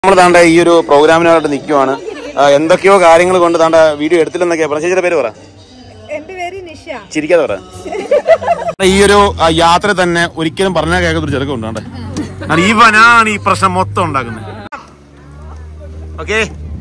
നമ്മൾ താണ്ട ഈ ഒരു പ്രോഗ്രാമിനായിട്ട് നിൽക്കുവാണ് ആ, എന്തൊക്കെയോ കാര്യങ്ങൾ കൊണ്ട് താണ്ട വീഡിയോ എടുത്തില്ലെന്നൊക്കെയാ പറഞ്ഞ ചേച്ചിയുടെ പേര് പറ എന്റെ പേര് നിഷ ചിരിക്കാതെ പറ ഈ ഒരു ആ, യാത്ര തന്നെ ഒരിക്കലും പറഞ്ഞാൽ കേൾക്കാത്തൊരു ചെറുക്കം ഉണ്ട് താണ്ടെ. കാരണം ഇവനാണ് ഈ പ്രശ്നം മൊത്തം ഉണ്ടാക്കുന്നത് ഓക്കെ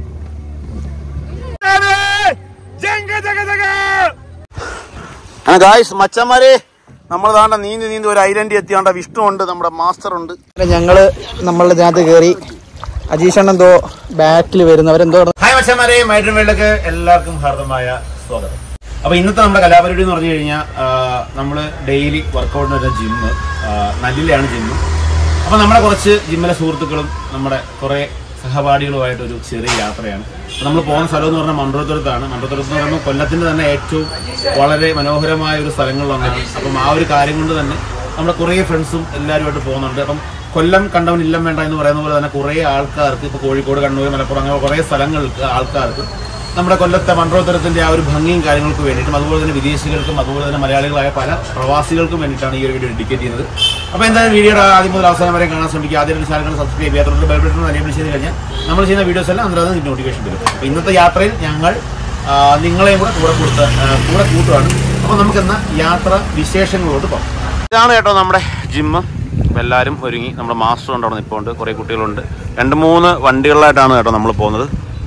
ഗായ്സ് മച്ചന്മാരെ നമ്മൾ താണ്ട നീന്തി നീന്തി ഒരു ഐലൻഡിൽ എത്തിയാണ്ട വിഷ്ണു ഉണ്ട് നമ്മുടെ മാസ്റ്റർ ഉണ്ട് ഞങ്ങള് നമ്മളുടെ ഇതിനകത്ത് കയറി അജീഷണ്ണൻ എന്തോ ബാക്കിൽ വരുന്നവരെന്തോ ഹായ് മച്ചന്മാരെ മൈഡ്രം വേൾഡിലേക്ക് എല്ലാവർക്കും ഹാർദമായ സ്വാഗതം അപ്പൊ ഇന്നത്തെ നമ്മുടെ കലാപരിപാടി എന്ന് പറഞ്ഞു കഴിഞ്ഞാൽ നമ്മൾ ഡെയിലി വർക്കൗട്ടിന് വരുന്ന ജിമ്മ് നല്ലിലാണ് ജിമ്മ് അപ്പൊ നമ്മുടെ കുറച്ച് ജിമ്മിലെ സുഹൃത്തുക്കളും നമ്മുടെ കുറെ സഹപാഠികളുമായിട്ട് ഒരു ചെറിയ യാത്രയാണ് അപ്പൊ നമ്മൾ പോകുന്ന സ്ഥലം എന്ന് പറഞ്ഞാൽ മണ്ഡലത്തുരത്താണ് മണ്ഡലത്തുരത്ത് എന്ന് പറയുമ്പോൾ കൊല്ലത്തിന്റെ തന്നെ ഏറ്റവും വളരെ മനോഹരമായ ഒരു സ്ഥലങ്ങളിലൊന്നാണ് അപ്പം ആ ഒരു കാര്യം കൊണ്ട് തന്നെ നമ്മുടെ കുറേ ഫ്രണ്ട്സും എല്ലാവരുമായിട്ട് പോകുന്നുണ്ട് അപ്പം കൊല്ലം കണ്ടവൻ ഇല്ലം വേണ്ട എന്ന് പറയുന്ന പോലെ തന്നെ കുറേ ആൾക്കാർക്ക് ഇപ്പോൾ കോഴിക്കോട് കണ്ണൂർ മലപ്പുറം അങ്ങനെ കുറേ സ്ഥലങ്ങൾക്ക് ആൾക്കാർക്ക് നമ്മുടെ കൊല്ലത്തെ മണ്ഡലോത്തരത്തിന്റെ ആ ഒരു ഭംഗിയും കാര്യങ്ങൾക്ക് വേണ്ടിയിട്ടും അതുപോലെ തന്നെ വിദേശികൾക്കും അതുപോലെ തന്നെ മലയാളികളായ പല പ്രവാസികൾക്കും വേണ്ടിയിട്ടാണ് ഈ ഒരു വീഡിയോ ഡെഡിക്കേറ്റ് ചെയ്യുന്നത് അപ്പോൾ എന്തായാലും വീഡിയോയുടെ ആദ്യം മുതൽ അവസാനം വരെ കാണാൻ ശ്രമിക്കുക ആദ്യം ഒരു ചാനൽ സബ്സ്ക്രൈബ് ചെയ്യാത്തവർക്ക് ബെൽ ബട്ടൺ എനേബിൾ ചെയ്ത് കഴിഞ്ഞാൽ നമ്മൾ ചെയ്യുന്ന വീഡിയോസ് എല്ലാം അന്നേരം നോട്ടിഫിക്കേഷൻ വരും അപ്പോൾ ഇന്നത്തെ യാത്രയിൽ ഞങ്ങൾ ആ, നിങ്ങളെയും കൂടെ കൂടെ കൊടുത്ത് ആ, കൂടെ കൂട്ടുകയാണ് അപ്പോൾ നമുക്കെന്ന യാത്ര വിശേഷങ്ങളോട് പോകാം ഇതാണ് കേട്ടോ നമ്മുടെ ജിമ്മ് അപ്പോൾ എല്ലാവരും ഒരുങ്ങി നമ്മുടെ മാസ്റ്റർ ഉണ്ട് അവിടെ നിൽപ്പുണ്ട് കുറേ കുട്ടികളുണ്ട് രണ്ട് മൂന്ന് വണ്ടികളിലായിട്ടാണ് കേട്ടോ നമ്മൾ പോകുന്നത്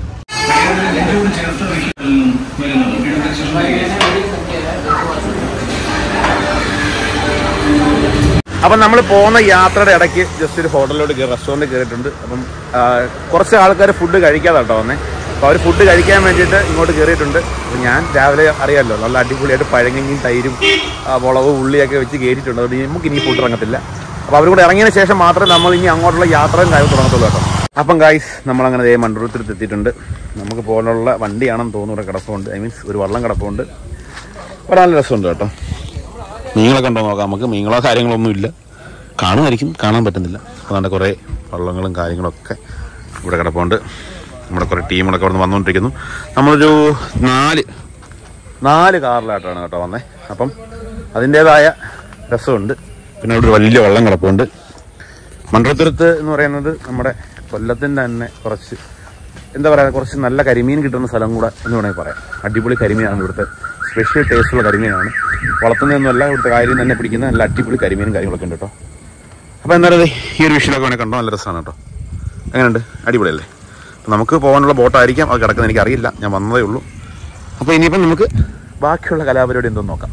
അപ്പം നമ്മൾ പോകുന്ന യാത്രയുടെ ഇടയ്ക്ക് ജസ്റ്റ് ഒരു ഹോട്ടലിലോട്ട് കയറി റെസ്റ്റോറൻറ്റ് കയറിയിട്ടുണ്ട് അപ്പം ആ, കുറച്ച് ആൾക്കാർ ഫുഡ് കഴിക്കാതെ കേട്ടോ വന്നേ അപ്പോൾ അവർ ഫുഡ് കഴിക്കാൻ വേണ്ടിയിട്ട് ഇങ്ങോട്ട് കയറിയിട്ടുണ്ട് അപ്പോൾ ഞാൻ രാവിലെ അറിയാമല്ലോ നല്ല അടിപൊളിയായിട്ട് പഴങ്ങഞ്ഞിയും തൈരും ആ, മുളകും ഉള്ളിയൊക്കെ വെച്ച് കയറിയിട്ടുണ്ട് അതുകൊണ്ട് നമുക്ക് ഇനി ഫുഡ് ഇറങ്ങത്തില്ല അപ്പോൾ അവർ കൂടെ ഇറങ്ങിയതിന് ശേഷം മാത്രമേ നമ്മൾ ഇനി അങ്ങോട്ടുള്ള യാത്രയും കാര്യം തുടങ്ങത്തുള്ളൂ കേട്ടോ അപ്പം ഗായ്സ് നമ്മളങ്ങനെ ദേ മണ്ടൂരത്തിരുത്ത് എത്തിയിട്ടുണ്ട് നമുക്ക് പോകാനുള്ള വണ്ടിയാണെന്ന് തോന്നുന്നു ഇവിടെ കിടപ്പുണ്ട് ഐ മീൻസ് ഒരു വള്ളം കിടപ്പുണ്ട് അപ്പോൾ നല്ല രസമുണ്ട് കേട്ടോ മീനുകളൊക്കെ ഉണ്ടോ നോക്കാം നമുക്ക് മീനുകളോ കാര്യങ്ങളൊന്നും ഇല്ല കാണുമായിരിക്കും കാണാൻ പറ്റുന്നില്ല അതുകൊണ്ട് കുറേ വള്ളങ്ങളും കാര്യങ്ങളൊക്കെ ഇവിടെ കിടപ്പുണ്ട് നമ്മുടെ കുറേ ടീമുകളൊക്കെ അവിടെ നിന്ന് വന്നുകൊണ്ടിരിക്കുന്നു നമ്മളൊരു നാല് നാല് കാറിലായിട്ടാണ് കേട്ടോ വന്നേ അപ്പം അതിൻ്റേതായ രസമുണ്ട് പിന്നെ ഇവിടെ ഒരു വലിയ വെള്ളം കിടപ്പുണ്ട് മണ്ഡലത്തുരത്ത് എന്ന് പറയുന്നത് നമ്മുടെ കൊല്ലത്തിൻ്റെ തന്നെ കുറച്ച് എന്താ പറയുക കുറച്ച് നല്ല കരിമീൻ കിട്ടുന്ന സ്ഥലം കൂടെ എന്ന് വേണമെങ്കിൽ പറയാം അടിപൊളി കരിമീനാണ് ഇവിടുത്തെ സ്പെഷ്യൽ ടേസ്റ്റുള്ള കരിമീനാണ് വളർത്തുന്നതൊന്നുമല്ല ഇവിടുത്തെ കാര്യം തന്നെ പിടിക്കുന്ന നല്ല അടിപൊളി കരിമീനും കാര്യങ്ങളൊക്കെ ഉണ്ട് കേട്ടോ അപ്പോൾ എന്തായാലും ദേ ഈ ഒരു വിഷയമൊക്കെ വേണമെങ്കിൽ കണ്ടോ നല്ല രസമാണ് കേട്ടോ എങ്ങനെയുണ്ട് അടിപൊളിയല്ലേ അപ്പോൾ നമുക്ക് പോകാനുള്ള ബോട്ടായിരിക്കാം അത് കിടക്കുന്നത് എനിക്കറിയില്ല ഞാൻ വന്നതേ ഉള്ളൂ അപ്പോൾ ഇനിയിപ്പം നമുക്ക് ബാക്കിയുള്ള കലാപരിപാടി എന്തോന്ന് നോക്കാം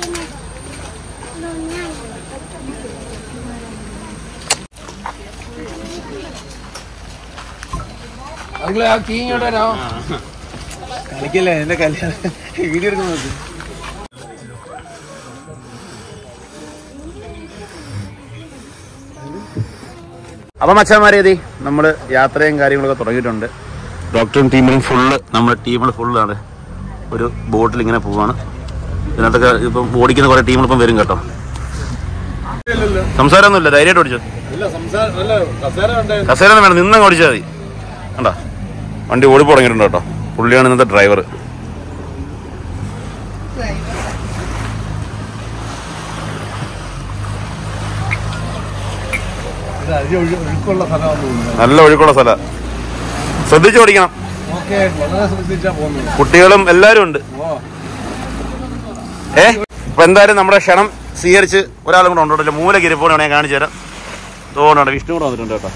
കളിക്കല്ലേ എന്റെ കല്യാണം വീഡിയോ എടുക്കുന്നത് അപ്പം മച്ചാമാരേതി നമ്മൾ യാത്രയും കാര്യങ്ങളൊക്കെ തുടങ്ങിയിട്ടുണ്ട് ഡോക്ടറും ടീമിലും ഫുള്ള് നമ്മുടെ ടീമിൽ ഫുള്ളാണ് ഒരു ബോട്ടിൽ ഇങ്ങനെ പോവാണ് ഇതിനകത്തൊക്കെ ഇപ്പം ഓടിക്കുന്ന കുറേ ടീമുകൾ ഇപ്പം വരും കേട്ടോ സംസാരമൊന്നുമില്ല ധൈര്യമായിട്ട് ഓടിച്ചോ കസേര ഒന്നും വേണം നിന്നങ്ങ് ഓടിച്ചാൽ മതി കണ്ടാ വണ്ടി ഓടി തുടങ്ങിയിട്ടുണ്ട് കേട്ടോ പുള്ളിയാണ് ഇന്നത്തെ ഡ്രൈവർ ഒഴുക്കുള്ള സ്ഥലമാണെന്ന് തോന്നുന്നു നല്ല ഒഴുക്കുള്ള സ്ഥല ശ്രദ്ധിച്ച് ഓടിക്കണം ഓക്കെ വളരെ ശ്രദ്ധിച്ചാ പോകുന്നത് കുട്ടികളും എല്ലാവരും ഉണ്ട് ഓ ഏ ഇപ്പൊ എന്തായാലും നമ്മുടെ ക്ഷണം സ്വീകരിച്ച് ഒരാളും കൂടെ ഉണ്ടോ മൂല കിരിപ്പോണ് വേണേ കാണിച്ചു തരാം തോന്നുന്നുണ്ട് വിഷ്ണു കൂടെ വന്നിട്ടുണ്ട് കേട്ടോ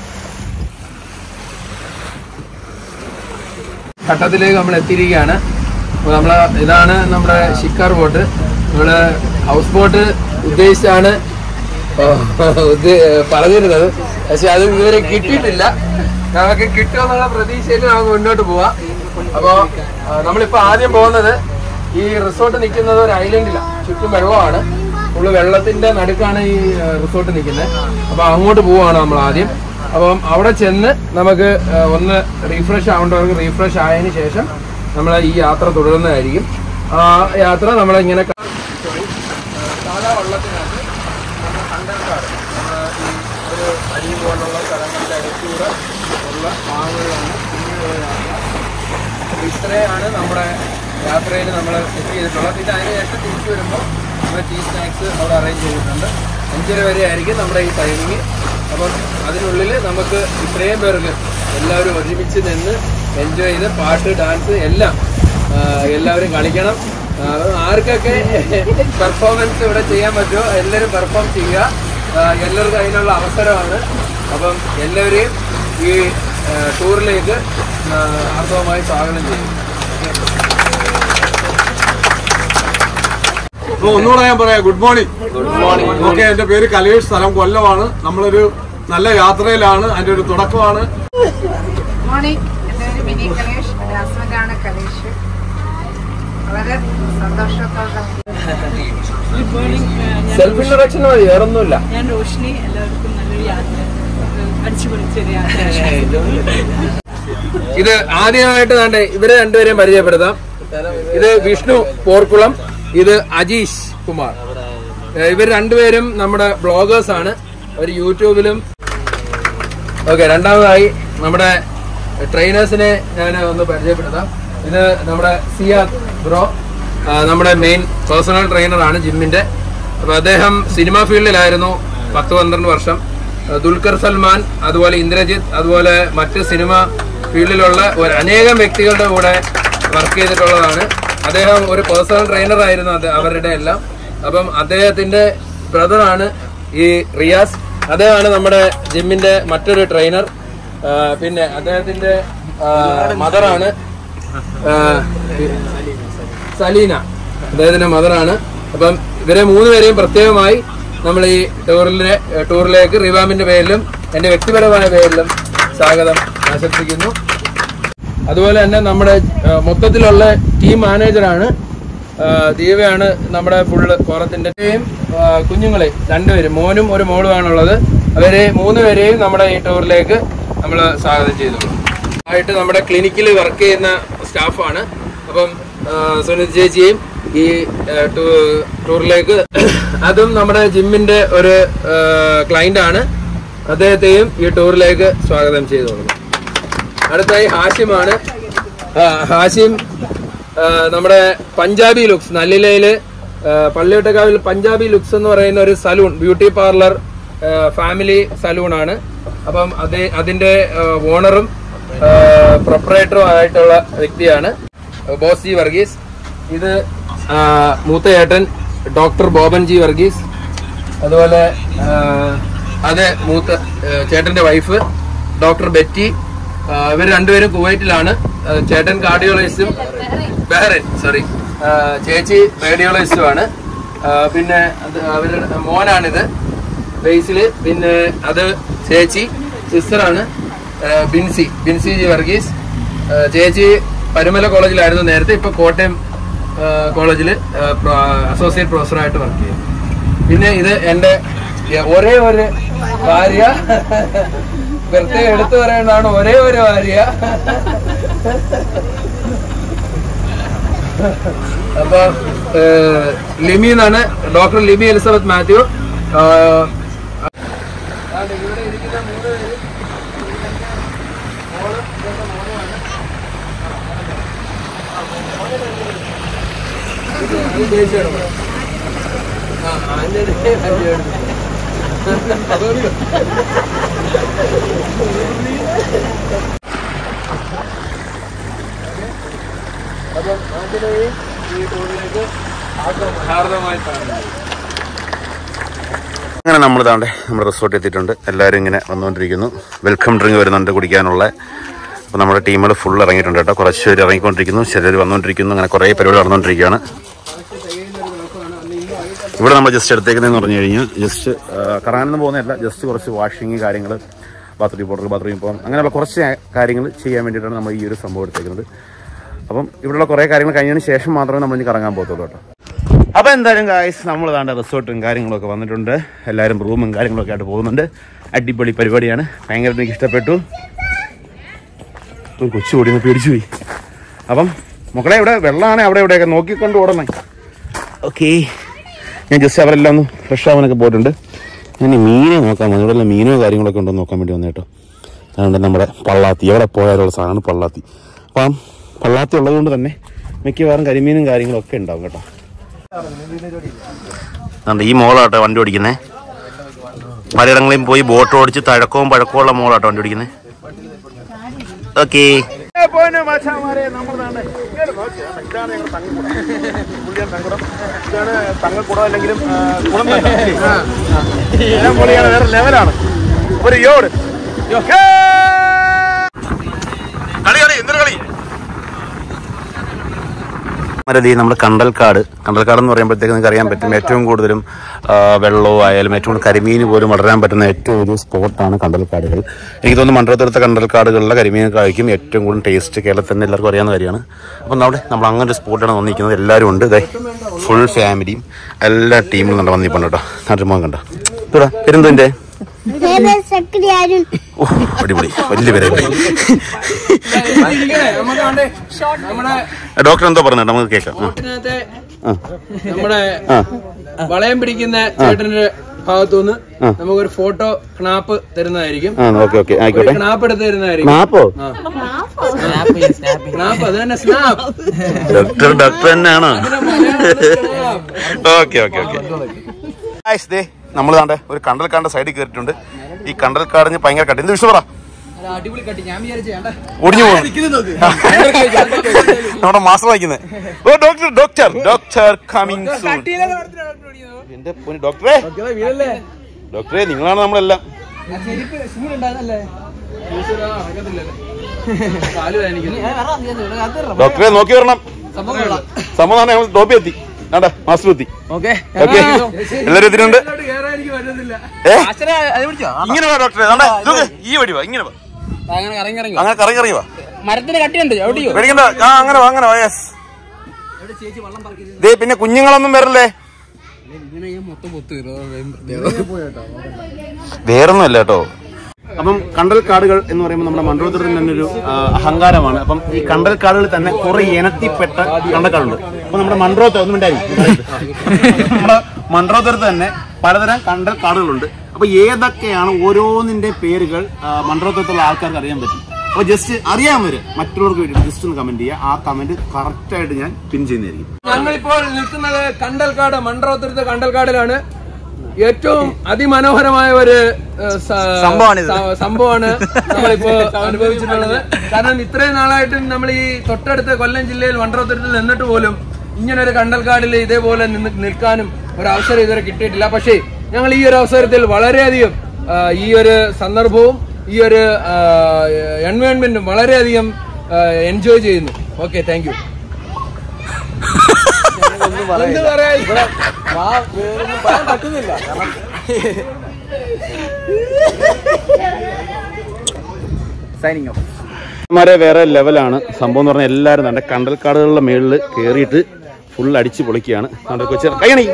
ഘട്ടത്തിലേക്ക് നമ്മൾ എത്തിയിരിക്കുകയാണ് അപ്പോൾ നമ്മൾ ഇതാണ് നമ്മുടെ ഷിക്കാർ ബോട്ട് നമ്മള് ഹൗസ് ബോട്ട് ഉദ്ദേശിച്ചാണ് ഉദ്ദേ- പറഞ്ഞിരുന്നത് പക്ഷെ അത് ഇതുവരെ കിട്ടിയിട്ടില്ല നമുക്ക് കിട്ടുമെന്നുള്ള പ്രതീക്ഷയിൽ നമുക്ക് മുന്നോട്ട് പോവാം അപ്പോൾ നമ്മളിപ്പോൾ ആദ്യം പോകുന്നത് ഈ റിസോർട്ട് നിൽക്കുന്നത് ഒരു ഐലൻഡിലാണ് ചുറ്റും വെള്ളമാണ് ഫുള്ള് വെള്ളത്തിന്റെ നടുക്കാണ് ഈ റിസോർട്ട് നിൽക്കുന്നത് അപ്പൊ അങ്ങോട്ട് പോവാണ് നമ്മൾ ആദ്യം അപ്പം അവിടെ ചെന്ന് നമുക്ക് ആ, ഒന്ന് റീഫ്രഷ് ആവേണ്ടവർക്ക് റീഫ്രഷ് ആയതിനു ശേഷം നമ്മൾ ഈ യാത്ര തുടരുന്നതായിരിക്കും ആ യാത്ര നമ്മളിങ്ങനെ ക- സാധാ വള്ളത്തിനകത്ത് നമ്മൾ കണ്ടൽക്കാട് നമ്മുടെ ഈ ഒരു അരി പോലുള്ള സ്ഥലങ്ങളുടെ അടുത്തൂടെ ഉള്ള ഭാഗങ്ങളിലാണ് ഇങ്ങനെയുള്ള യാത്ര അപ്പൊ ഇത്രയാണ് നമ്മുടെ യാത്രയിൽ നമ്മൾ സെറ്റ് ചെയ്തിട്ടുള്ളത് പിന്നെ അതിനുശേഷം തിരിച്ചു വരുമ്പോൾ നമ്മൾ ടീ സ്നാക്സ് അവിടെ അറേഞ്ച് ചെയ്തിട്ടുണ്ട് അഞ്ചര വരെ ആയിരിക്കും നമ്മുടെ ഈ ടൈമിങ് അപ്പം അതിനുള്ളിൽ നമുക്ക് ഇത്രയും പേർക്ക് എല്ലാവരും ഒരുമിച്ച് നിന്ന് എൻജോയ് ചെയ്ത് പാട്ട് ഡാൻസ് എല്ലാം ആ, എല്ലാവരും കളിക്കണം ആ, ആർക്കൊക്കെ പെർഫോമൻസ് ഇവിടെ ചെയ്യാൻ പറ്റുമോ എല്ലാവരും പെർഫോം ചെയ്യുക ആ, എല്ലാവർക്കും അതിനുള്ള അവസരമാണ് അപ്പം എല്ലാവരെയും ഈ ആ, ടൂറിലേക്ക് ആ, ആർദ്രമായി സ്വാഗതം ചെയ്യും അപ്പൊ ഒന്നുകൂടെ ഞാൻ പറയാം good morning good morning okay എന്റെ പേര് കലേഷ് സ്ഥലം കൊല്ലമാണ് നമ്മളൊരു നല്ല യാത്രയിലാണ് അതിന്റെ ഒരു തുടക്കമാണ് മോർണിംഗ് എൻ്റെ പേര് മിനി കലേഷ് എൻ്റെ ഹസ്ബൻഡാണ് കലേഷ് വളരെ സന്തോഷത്തോടെ സെൽഫ് ഇൻട്രഡക്ഷൻ മതി വേറൊന്നുമില്ല ഞാൻ റോഷിനി എല്ലാവർക്കും നല്ലൊരു യാത്ര അടിച്ചു പൊളിച്ചൊരു യാത്ര ഇത് ആദ്യമായിട്ട് താണ്ടെ ഇവരെ രണ്ടുപേരെയും പരിചയപ്പെടുത്താം ഇത് വിഷ്ണു പോർക്കുളം ഇത് അജീഷ് കുമാർ ഏഹ് ഇവർ രണ്ടുപേരും നമ്മുടെ ബ്ലോഗേഴ്സ് ആണ് അവർ യൂട്യൂബിലും ഓക്കെ രണ്ടാമതായി നമ്മുടെ ട്രെയിനേഴ്സിനെ ഞാൻ ഒന്ന് പരിചയപ്പെടുത്താം ഇത് നമ്മുടെ സിയാദ് ബ്രോ ആ, നമ്മുടെ മെയിൻ പേഴ്സണൽ ട്രെയിനറാണ് ജിമ്മിന്റെ അപ്പൊ അദ്ദേഹം സിനിമാ ഫീൽഡിലായിരുന്നു പത്ത് പന്ത്രണ്ട് വർഷം ആ, ദുൽഖർ സൽമാൻ അതുപോലെ ഇന്ദ്രജിത്ത് അതുപോലെ മറ്റ് സിനിമ ഫീൽഡിലുള്ള ഒരു അനേകം വ്യക്തികളുടെ കൂടെ വർക്ക് ചെയ്തിട്ടുള്ളതാണ് അദ്ദേഹം ഒരു പേഴ്സണൽ ട്രെയിനർ ആയിരുന്നു അത് അവരുടെ എല്ലാം അപ്പം അദ്ദേഹത്തിന്റെ ബ്രദറാണ് ഈ റിയാസ് അദ്ദേഹമാണ് നമ്മുടെ ജിമ്മിന്റെ മറ്റൊരു ട്രെയിനർ ആ, പിന്നെ അദ്ദേഹത്തിന്റെ മദറാണ് സലീന അദ്ദേഹത്തിന്റെ മദറാണ് അപ്പം ഇവരെ മൂന്നുപേരെയും പ്രത്യേകമായി നമ്മൾ ഈ ടൂറിലെ ടൂറിലേക്ക് റിവാമിന്റെ പേരിലും എന്റെ വ്യക്തിപരമായ പേരിലും സ്വാഗതം ആശംസിക്കുന്നു അതുപോലെ തന്നെ നമ്മുടെ ആ, മൊത്തത്തിലുള്ള ടീം മാനേജറാണ് ആ, ദീപയാണ് നമ്മുടെ ഫുള്ള് കോറത്തിന്റെ ആ, കുഞ്ഞുങ്ങളെ രണ്ടുപേരും മോനും ഒരു മോളുമാണുള്ളത് അവരെ മൂന്ന് പേരെയും നമ്മുടെ ഈ ടൂറിലേക്ക് നമ്മൾ സ്വാഗതം ചെയ്തു ആയിട്ട് നമ്മുടെ ക്ലിനിക്കിൽ വർക്ക് ചെയ്യുന്ന സ്റ്റാഫാണ് അപ്പം ആ, സുനിത് ചേച്ചിയും ഈ ആ, ടൂ- ടൂറിലേക്ക് അതും നമ്മുടെ ജിമ്മിന്റെ ഒരു ക്ലൈന്റ് ആണ് അദ്ദേഹത്തെയും ഈ ടൂറിലേക്ക് സ്വാഗതം ചെയ്തു കൊടുക്കും അടുത്തായി ഹാഷിമാണ് ആ, ഹാഷിം ആ, നമ്മുടെ പഞ്ചാബി ലുക്സ് നല്ലിലയില് ആ, പള്ളിയൊട്ടക്കാവിൽ പഞ്ചാബി ലുക്സ് എന്ന് പറയുന്ന ഒരു salon beauty parlour family salon ആണ് അപ്പം അത് അതിന്റെ ഓണറും പ്രൊപ്പറേറ്ററും ആയിട്ടുള്ള വ്യക്തിയാണ് ബോസ് ജി വർഗീസ് ഇത് ആ, മൂത്ത ചേട്ടൻ ഡോക്ടർ ബോബൻ ജി വർഗീസ് അതുപോലെ ആ, അത് മൂത്ത ആ, ചേട്ടന്റെ വൈഫ് ഡോക്ടർ ബെറ്റി ആ, ഇവർ രണ്ടുപേരും കുവൈറ്റിലാണ് ആ, ചേട്ടൻ കാർഡിയോളജിസ്റ്റും ബഹ്റൈൻ സോറി ചേച്ചി റേഡിയോളജിസ്റ്റുമാണ് ആ, പിന്നെ അത് അവരുടെ മോനാണിത് ബേസില് പിന്നെ അത് ചേച്ചി സിസ്റ്ററാണ് ബിൻസി ബിൻസി ജി വർഗീസ് ആ, ചേച്ചി പരുമല കോളേജിലായിരുന്നു നേരത്തെ ഇപ്പൊ കോട്ടയം കോളേജിൽ അസോസിയേറ്റ് പ്രൊഫസറായിട്ട് വർക്ക് ചെയ്യും പിന്നെ ഇത് എന്റെ ഒരേ ഒരു ഭാര്യ പ്രത്യേകം എടുത്തു പറയേണ്ടതാണ് ഒരേ ഒരു ഭാര്യ അപ്പൊ ഏഹ്, ലിമി എന്നാണ് ഡോക്ടർ ലിമി എലിസബത്ത് മാത്യു ആഹ്, ആണ് ഇവിടെ ഇരിക്കുന്ന മൂന്ന് പേര് മോള് ഇതൊക്കെ മോനുമാണ്. ഇത് ഇത് ചേച്ചിയാണ് ആ അതിന്റെ പരിചയം അപ്പം ആദ്യമായി ഈ ടൂറിലേക്ക് ഹാർദമായി കാണുന്നത് അങ്ങനെ നമ്മൾ താണ്ടെ നമ്മുടെ റിസോർട്ട് എത്തിയിട്ടുണ്ട് എല്ലാവരും ഇങ്ങനെ വന്നുകൊണ്ടിരിക്കുന്നു വെൽക്കം ഡ്രിങ്ക് വരുന്നുണ്ട് കുടിക്കാനുള്ള അപ്പോൾ നമ്മുടെ ടീമുകൾ ഫുൾ ഇറങ്ങിയിട്ടുണ്ട് കേട്ടോ കുറച്ച് പേര് ഇറങ്ങിക്കൊണ്ടിരിക്കുന്നു ചിലർ വന്നുകൊണ്ടിരിക്കുന്നു അങ്ങനെ കുറേ പരിപാടി നടന്നുകൊണ്ടിരിക്കുകയാണ് ഇവിടെ നമ്മൾ ജസ്റ്റ് എടുത്തേക്കുന്നതെന്ന് പറഞ്ഞു കഴിഞ്ഞാൽ ജസ്റ്റ് കറാനൊന്നും പോകുന്നതല്ല ജസ്റ്റ് കുറച്ച് വാഷിങ് കാര്യങ്ങൾ ബാത്റൂം പൗഡർ ബാത്റൂം പോകാം അങ്ങനെയുള്ള കുറച്ച് കാര്യങ്ങൾ ചെയ്യാൻ വേണ്ടിയിട്ടാണ് നമ്മൾ ഈ ഒരു സംഭവം എടുത്തേക്കുന്നത് അപ്പം ഇവിടെയുള്ള കുറേ കാര്യങ്ങൾ കഴിഞ്ഞതിന് ശേഷം മാത്രമേ നമ്മൾ ഇനി കറങ്ങാൻ പോകത്തുള്ളൂ കേട്ടോ അപ്പോൾ എന്തായാലും ഗായ്സ് നമ്മൾ താണ്ട റിസോർട്ടും കാര്യങ്ങളൊക്കെ വന്നിട്ടുണ്ട് എല്ലാവരും റൂമും കാര്യങ്ങളൊക്കെ ആയിട്ട് പോകുന്നുണ്ട് അടിപൊളി പരിപാടിയാണ് ഭയങ്കരമായിട്ട് എനിക്ക് ഇഷ്ടപ്പെട്ടു ഒരു കൊച്ചു ഓടിന്ന് പേടിച്ചു പോയി അപ്പം മക്കളെ ഇവിടെ വെള്ളമാണ് അവിടെ ഇവിടെയൊക്കെ നോക്കിക്കൊണ്ട് ഓടണേ ഓക്കെ ഞാൻ ജസ്റ്റ് അവരെല്ലാം ഒന്ന് ഫ്രഷ് ആവാനൊക്കെ പോയിട്ടുണ്ട് ഞാൻ ഈ മീനെ നോക്കാൻ വന്നു ഇവിടെ മീനോ കാര്യങ്ങളൊക്കെ ഉണ്ടോ എന്ന് നോക്കാൻ വേണ്ടി വന്നു കേട്ടോ അതുകൊണ്ട് നമ്മുടെ പള്ളാത്തി എവിടെ പോയാലുള്ള സാധനമാണ് പള്ളാത്തി അപ്പം പള്ളാത്തി ഉള്ളതുകൊണ്ട് തന്നെ മിക്കവാറും കരിമീനും കാര്യങ്ങളൊക്കെ ഉണ്ടാവും കേട്ടോ അതുകൊണ്ട് ഈ മോളാട്ടോ വണ്ടി ഓടിക്കുന്നേ പലയിടങ്ങളിലും പോയി ബോട്ട് ഓടിച്ച് തഴക്കവും പഴക്കവും ഉള്ള മോളാട്ടോ വണ്ടി ഓടിക്കുന്നേ ഓക്കെ ഇതാണ് ഞങ്ങളുടെ തങ്ങക്കുടം പുള്ളിയാണ് തങ്ങക്കുടം ഇതാണ് തങ്ങക്കുടം അല്ലെങ്കിലും ആ, കുളം തന്നെ. എല്ലാം പൊളിയാണ് വേറെ ലെവലാണ് ഒരു യോട് കളി കളി എന്തൊരു കളി മരതി നമ്മുടെ കണ്ടൽക്കാട് കണ്ടൽക്കാട് എന്ന് പറയുമ്പോഴത്തേക്ക് നിങ്ങൾക്ക് അറിയാൻ പറ്റും ഏറ്റവും കൂടുതലും ആ, വെള്ളവും ആയാലും ഏറ്റവും കൂടുതൽ കരിമീൻ പോലും വളരാൻ പറ്റുന്ന ഏറ്റവും ഒരു സ്പോട്ടാണ് കണ്ടൽക്കാടുകൾ എനിക്ക് തോന്നുന്നു മണ്ഡലത്തിലത്തെ കണ്ടൽക്കാടുകളിലെ കരിമീൻ കഴിക്കും ഏറ്റവും കൂടുതൽ ടേസ്റ്റ് കേരളത്തിൽ തന്നെ എല്ലാവർക്കും അറിയാവുന്ന കാര്യമാണ് അപ്പം അവിടെ നമ്മൾ അങ്ങനെ ഒരു സ്പോട്ടാണ് വന്നിരിക്കുന്നത് എല്ലാവരും ഉണ്ട് ഇതേ ഫുൾ ഫാമിലിയും എല്ലാ ടീമിലും നമ്മുടെ വന്നിപ്പുണ്ട് കേട്ടോ നാട്ടുമ്പോൾ കണ്ടോ ഇതാ പെരുന്തോൻ്റെ സെക്രട്ടറി ആരും ഓ അടിപൊളി വലിയ പേരായി നമ്മുടെ നമ്മുടെ ഡോക്ടർ എന്തോ പറഞ്ഞു നമുക്ക് കേൾക്കാം ആ. ഇതിനകത്തെ ആ. നമ്മുടെ ആ വളയം പിടിക്കുന്ന ചേട്ടന്റെ ഭാഗത്തുനിന്ന് നമുക്കൊരു ഫോട്ടോ ക്നാപ്പ് തരുന്നതായിരിക്കും ആ ഓക്കെ ഓക്കെ ഒരു ആയിക്കോട്ടെ ക്നാപ്പ് എടുത്ത് തരുന്നതായിരിക്കും മാപ്പോ ക്നാപ്പ് അത് തന്നെ സ്നാപ്പ് ഡോക്ടർ ഡോക്ടർ തന്നെയാണോ ഓക്കെ ഓക്കെ ഓക്കെ ദേ നമ്മൾ താണ്ടെ ഒരു കണ്ടൽക്കാടിന്റെ സൈഡിൽ കയറിയിട്ടുണ്ട് ഈ കണ്ടൽക്കാടിന് ഭയങ്കര കട്ടി എന്ത് വിഷു പറ അടിപൊളി കട്ടി ഞാൻ വിചാരിച്ചേണ്ട ഒടിഞ്ഞു പോകും നമ്മുടെ മാസം വായിക്കുന്നത് ഓ doctor doctor doctor coming soon എന്റെ പൊന്നു ഡോക്ടറെ വീടല്ലേ ഡോക്ടറെ നിങ്ങളാണ് നമ്മളെല്ലാം ഡോക്ടറെ നോക്കി വരണം സംഭവം ഞങ്ങൾ ടോപ്പി എത്തി ആണ്ടാ മാസ്റ്റർ എത്തി ഓക്കെ ഓക്കെ എല്ലാവരും എത്തിയിട്ടുണ്ട് കേറാൻ പറ്റുന്നില്ല ഏ ഇങ്ങനെ വാ ഡോക്ടറെ ആണ്ടാ ഇതൊക്കെ ഈ വഴി വാ ഇങ്ങനെ വാ അങ്ങനെ ഇറങ്ങി ഇറങ്ങി അങ്ങനെ കറങ്ങി ഇറങ്ങി വാ മരത്തിന് കട്ടിയുണ്ട് എവിടെയോ പേടിക്കണ്ട ആ അങ്ങനെ വാ അങ്ങനെ വാ യെസ് ദേ പിന്നെ കുഞ്ഞുങ്ങളൊന്നും വരല്ലേ വേറൊന്നുമല്ല കേട്ടോ അപ്പം കണ്ടൽക്കാടുകൾ എന്ന് പറയുമ്പോൾ നമ്മുടെ മണ്ഡലത്തിൽ തന്നെ ഒരു ആ, അഹങ്കാരമാണ് അപ്പം ഈ കണ്ടൽക്കാടുകളിൽ തന്നെ കുറെ ഇനത്തിൽപ്പെട്ട കണ്ടൽക്കാടുണ്ട് അപ്പൊ നമ്മുടെ മൺട്രോത്ത് ഒന്നും ഉണ്ടായി നമ്മുടെ മൺട്രോത്തരത്ത് തന്നെ പലതരം കണ്ടൽ കാടുകളുണ്ട് അപ്പൊ ഏതൊക്കെയാണ് ഓരോന്നിന്റെ പേരുകൾ മൺട്രോത്തരത്തുള്ള ആൾക്കാർക്ക് അറിയാൻ പറ്റും അപ്പൊ ജസ്റ്റ് അറിയാമവര് മറ്റുള്ളവർക്ക് വേണ്ടി ജസ്റ്റ് ഒന്ന് കമന്റ് ചെയ്യുക ആ കമന്റ് കറക്റ്റ് ആയിട്ട് ഞാൻ പിൻ ചെയ്യുന്നതായിരിക്കും ഞങ്ങളിപ്പോൾ നിൽക്കുന്നത് കണ്ടൽക്കാട് മണ്ഡലത്തിരുത്ത കണ്ടൽക്കാടിലാണ് ഏറ്റവും അതിമനോഹരമായ ഒരു ഏഹ്, സ- സംഭവമാണിത്. സ- സംഭവമാണ് നമ്മളിപ്പോ അനുഭവിച്ചിട്ടുള്ളത് കാരണം ഇത്രയും നാളായിട്ട് നമ്മൾ ഈ തൊട്ടടുത്ത കൊല്ലം ജില്ലയിൽ മണ്ഡലത്തിരത്തിൽ നിന്നിട്ട് പോലും ഇങ്ങനെ ഒരു കണ്ടൽക്കാടിൽ ഇതേപോലെ നിന്ന് നിൽക്കാനും ഒരു അവസരം ഇതുവരെ കിട്ടിയിട്ടില്ല പക്ഷേ ഞങ്ങൾ ഈ ഒരു അവസരത്തിൽ വളരെയധികം ആ, ഈ ഒരു സന്ദർഭവും ഈ ഒരു എൻവയോൺമെന്റും വളരെയധികം എൻജോയ് ചെയ്യുന്നു ഓക്കെ താങ്ക് യു എന്ത് പറയാ സൈനിങ് ഓഫ് മാരെ വേറെ ലെവലാണ് സംഭവം എന്ന് പറഞ്ഞാൽ എല്ലാവരും തന്നെ കണ്ടൽക്കാടുകളുടെ മേളിൽ കയറിയിട്ട് ഫുൾ അടിച്ച് പൊളിക്കുകയാണ് നമ്മുടെ കൊച്ചു കൈയണി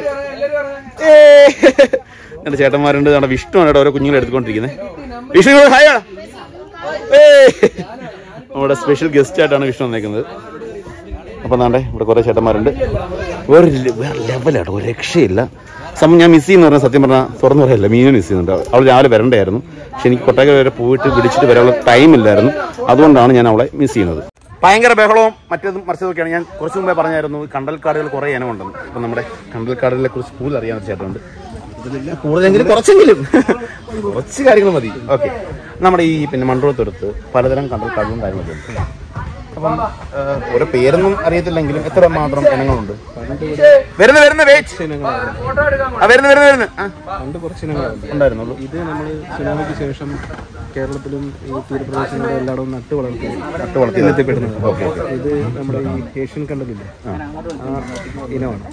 എന്റെ ചേട്ടന്മാരുണ്ട് നമ്മുടെ വിഷ്ണുവാണ് ഇവിടെ ഓരോ കുഞ്ഞുങ്ങളെ എടുത്തുകൊണ്ടിരിക്കുന്നത് വിഷ്ണു ഇങ്ങോട്ട് ഹായ് ആടാ. ഏയ്. നമ്മുടെ സ്പെഷ്യൽ ഗസ്റ്റ് ആയിട്ടാണ് വിഷ്ണു വന്നേക്കുന്നത് അപ്പൊ നാണ്ടേ ഇവിടെ കുറെ ചേട്ടന്മാരുണ്ട് വേറെ ലെ- വേറെ ലെവലാട്ടോ ഒരു രക്ഷയില്ല സംഭവം ഞാൻ മിസ് ചെയ്യുന്ന പറഞ്ഞാൽ സത്യം പറഞ്ഞാൽ തുറന്നു പറയല്ല മീനും മിസ് ചെയ്യുന്നുണ്ട് അവൾ രാവിലെ വരണ്ടായിരുന്നു പക്ഷെ എനിക്ക് കൊട്ടക വരെ പോയിട്ട് പിടിച്ചിട്ട് വരാനുള്ള ടൈം ഇല്ലായിരുന്നു അതുകൊണ്ടാണ് ഞാൻ അവളെ മിസ് ചെയ്യുന്നത് ഭയങ്കര ബഹളവും മറ്റേതും മറിച്ചതൊക്കെയാണ് ഞാൻ കുറച്ച് മുമ്പേ പറഞ്ഞായിരുന്നു ഈ കണ്ടൽക്കാടുകൾ കുറേ ഇനമുണ്ടെന്ന് അപ്പം നമ്മുടെ കണ്ടൽക്കാടുകളെ കുറിച്ച് കൂടുതൽ അറിയാൻ ചേട്ടനുണ്ട് ഇതിലില്ല കൂടുതലെങ്കിലും കുറച്ചെങ്കിലും കുറച്ച് കാര്യങ്ങൾ മതി ഓക്കെ നമ്മുടെ ഈ പിന്നെ മൺട്രോത്തെടുത്ത് പലതരം കണ്ടൽക്കാടുകളും കാര്യങ്ങളൊക്കെ ഉണ്ട് അപ്പം ആ, ഓരോ പേരൊന്നും അറിയത്തില്ലെങ്കിലും എത്ര മാത്രം ഇനങ്ങളുണ്ട് വരുന്ന വരുന്ന വെയിറ്റ് ആ വരുന്ന വരുന്ന വരുന്ന ആ പണ്ട് കുറച്ച് ഇനങ്ങളുണ്ട് ഉണ്ടായിരുന്നുള്ളൂ ഇത് നമ്മൾ സുനാമിക്ക് ശേഷം കേരളത്തിലും ഈ തീരപ്രദേശങ്ങളിലും എല്ലായിടവും നട്ട് വളർത്തി നട്ട് വളർത്തി എത്തിപ്പെടുന്നത് ഓക്കെ ഓക്കെ ഇത് നമ്മുടെ ഈ ഏഷ്യൻ കണ്ടലില്ലേ ആ ഇനമാണ്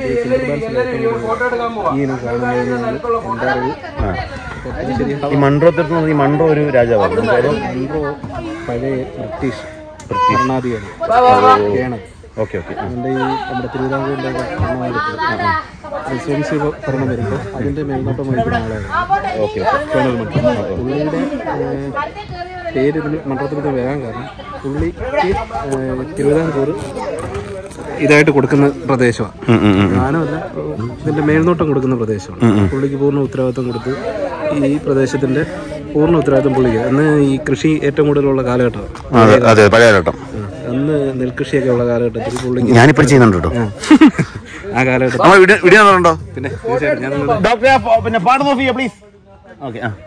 ഈ ഇനം കാണുന്നതിനാണ് എൻ്റെ അറിവ് തെറ്റാണ് ശരിയാണ് ഈ മൺട്രോത്തെടുത്ത് ഈ മൺട്രോ ഒരു രാജാവാണ് മൺട്രോ പഴയ ബ്രിട്ടീഷ് ഭരണാധികാരി കേണൽ ഓക്കെ ഓക്കെ അതിൻ്റെ ഈ നമ്മുടെ തിരുവിതാംകൂറിൻ്റെ ഭരണകാലത്ത് റെസിഡൻസി ഭരണം വരുമ്പോൾ അതിൻ്റെ മേൽനോട്ടം വഹിക്കുന്ന ആളായിരുന്നു ഓക്കെ കേണൽ മൺട്രോ പുള്ളിയുടെ ഏഹ്, പേര് ഇതിന് മണ്ഡലത്തിൽ വരാൻ കാരണം പുള്ളിക്ക് ഏഹ്, തിരുവിതാംകൂർ ഇതായിട്ട് കൊടുക്കുന്ന പ്രദേശമാണ് ഞാനുമല്ല ഇതിന്റെ മേൽനോട്ടം കൊടുക്കുന്ന പ്രദേശമാണ് പുള്ളിക്ക് പൂർണ്ണ ഉത്തരവാദിത്വം കൊടുത്ത് ഈ പ്രദേശത്തിന്റെ പൂർണ്ണ ഉത്തരവാദിത്വം പുള്ളിക്ക് അന്ന് ഈ കൃഷി ഏറ്റവും കൂടുതലുള്ള കാലഘട്ടമാണ് അതെ അതെ പഴയ കാലഘട്ടം അന്ന് നെൽകൃഷിയൊക്കെ ഉള്ള കാലഘട്ടത്തിൽ പുള്ളിക്ക് ഞാനിപ്പോൾ ചെയ്യുന്നുണ്ട് കേട്ടോ ആ കാലഘട്ടത്തിൽ നമ്മൾ വീഡിയോ കണ്ടോ പിന്നെ തീർച്ചയായിട്ടും ഞാൻ നിങ്ങളുടെ ഡോക്ടറെ പിന്നെ പാട്ട് നോക്കിയ പ്ലീസ് ഓക്കെ ആ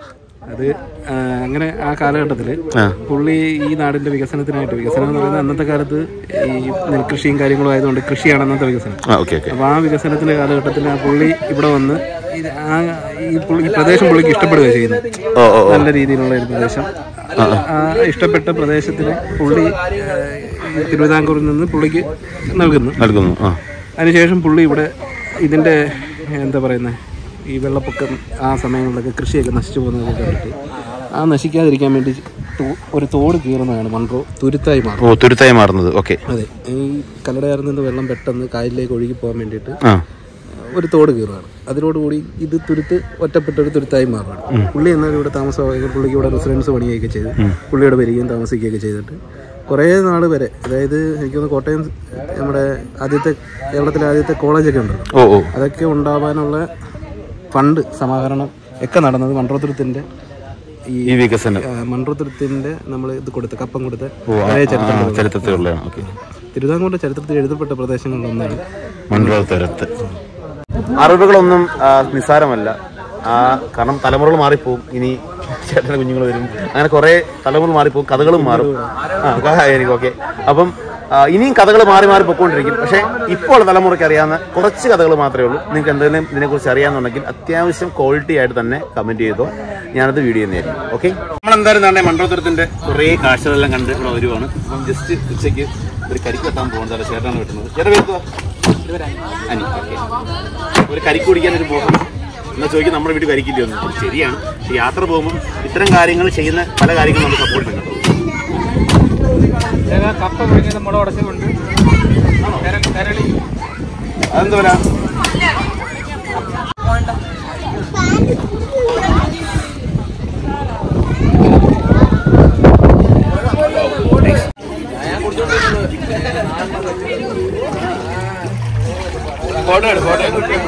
അത് ആ, അങ്ങനെ ആ കാലഘട്ടത്തിൽ ആ. പുള്ളി ഈ നാടിന്റെ വികസനത്തിനായിട്ട് വികസനം എന്ന് പറയുന്നത് അന്നത്തെ കാലത്ത് ഈ നെൽകൃഷിയും കാര്യങ്ങളും ആയതുകൊണ്ട് കൃഷിയാണ് അന്നത്തെ വികസനം ആ ഓക്കെ ഓക്കെ അപ്പോൾ ആ വികസനത്തിന്റെ കാലഘട്ടത്തിൽ ആ പുള്ളി ഇവിടെ വന്ന് ഇത് ആ ഈ പുള്ളി ഈ പ്രദേശം പുള്ളിക്ക് ഇഷ്ടപ്പെടുകയാണ് ചെയ്യുന്നത് ഓ ഓ ഓ നല്ല രീതിയിലുള്ള ഒരു പ്രദേശം ആ ഇഷ്ടപ്പെട്ട പ്രദേശത്തിന് പുള്ളി ആ, ഈ തിരുവിതാംകൂറിൽ നിന്ന് പുള്ളിക്ക് നൽകുന്നു നൽകുന്നു ആ അതിനുശേഷം പുള്ളി ഇവിടെ ഇതിൻ്റെ എന്താ പറയുന്നത് ഈ വെള്ളപ്പൊക്കം ആ സമയങ്ങളിലൊക്കെ കൃഷിയൊക്കെ നശിച്ചു പോകുന്നതൊക്കെ കണ്ടിട്ട് ആ നശിക്കാതിരിക്കാൻ വേണ്ടി തോ- ഒരു തോട് കീറുന്നതാണ് മൺറോ തുരുത്തായി മാറും ഓ തുരുത്തായി മാറുന്നത് ഓക്കെ അതെ ഈ കല്ലടയാറിൽ നിന്ന് വെള്ളം പെട്ടെന്ന് കായലിലേക്ക് ഒഴുകി പോകാൻ വേണ്ടിയിട്ട് ആ ഒരു തോട് കീറുകയാണ് അതിനോടുകൂടി ഇത് തുരുത്ത് ഒറ്റപ്പെട്ട ഒരു തുരുത്തായി മാറുകയാണ് പുള്ളി എന്നാൽ ഇവിടെ താമസമാക്കി പുള്ളിക്ക് ഇവിടെ റെസിഡൻസ് പണിയൊക്കെ ചെയ്ത് പുള്ളിയുടെ വരികയും താമസിക്കുകയൊക്കെ ചെയ്തിട്ട് കുറേ നാൾ വരെ അതായത് എനിക്കൊന്ന് കോട്ടയം നമ്മുടെ ആദ്യത്തെ കേരളത്തിലെ ആദ്യത്തെ കോളേജൊക്കെ ഉണ്ടല്ലോ ഓ ഓ അതൊക്കെ ഉണ്ടാവാനുള്ള ഫണ്ട് സമാഹരണം ഒക്കെ നടന്നത് മൺട്രോത്തുരത്തിൻ്റെ ഈ ഈ വികസനം ആ, മൺട്രോത്തുരത്തിൻ്റെ നമ്മൾ ഇത് കൊടുത്ത കപ്പം കൊടുത്ത ഓ ആ, പഴയ ആ, ചരിത്രം ചരിത്രത്തിലുള്ളതാണ് ഓക്കെ തിരുവിതാംകൂറിന്റെ ചരിത്രത്തിൽ എഴുതപ്പെട്ട പ്രദേശങ്ങളിലൊന്നാണ് മൺറോത്തുരത്ത് അറിവുകളൊന്നും ആ, നിസ്സാരമല്ല ആ കാരണം തലമുറകൾ മാറിപ്പോവും ഇനി ചേട്ടൻ്റെ കുഞ്ഞുങ്ങൾ വരും അങ്ങനെ കുറെ തലമുറകൾ മാറിപ്പോവും കഥകളും മാറും ആ ക- എനിക്ക് ഓക്കെ അപ്പം ആ, ഇനിയും കഥകൾ മാറി മാറി പൊക്കോണ്ടിരിക്കും പക്ഷേ ഇപ്പോൾ തലമുറയ്ക്ക് അറിയാവുന്ന കുറച്ച് കഥകൾ മാത്രമേ ഉള്ളൂ നിങ്ങൾക്ക് എന്തെങ്കിലും ഇതിനെക്കുറിച്ച് അറിയാമെന്നുണ്ടെങ്കിൽ അത്യാവശ്യം ക്വാളിറ്റി ആയിട്ട് തന്നെ കമന്റ് ചെയ്തോ ഞാനത് വീഡിയോ ചെയ്യുന്നതായിരിക്കും ഓക്കെ നമ്മൾ എന്തായാലും തന്നെ മണ്ഡലത്തുരത്തിന്റെ കുറേ കാഴ്ചകളെല്ലാം കണ്ട് ഇവിടെ വരുവാണ് അപ്പം ജസ്റ്റ് ഉച്ചയ്ക്ക് ഒരു കരിക്ക് വെട്ടാൻ പോകുന്നത് ചേട്ടനാണ് വെട്ടുന്നത് ചേട്ടൻ വെക്കുവാ അനി ഓക്കെ ഒരു കരിക്ക് കുടിക്കാൻ ഒരു പോകും എന്നാ ചോദിക്കും നമ്മുടെ വീട്ടിൽ കരിക്കില്ല ഒന്നും ശരിയാണ് പക്ഷെ യാത്ര പോകുമ്പോൾ ഇത്തരം കാര്യങ്ങൾ ചെയ്യുന്ന പല കാര്യങ്ങളും നമ്മൾ സപ്പോർട്ട് ചെയ്യുന്നുണ്ട് കപ്പ പിഴിഞ്ഞത് മുള ഉടച്ചുകൊണ്ട് കരളി അതെന്ത് വില ഫോട്ടോ എടു ഫോട്ടോ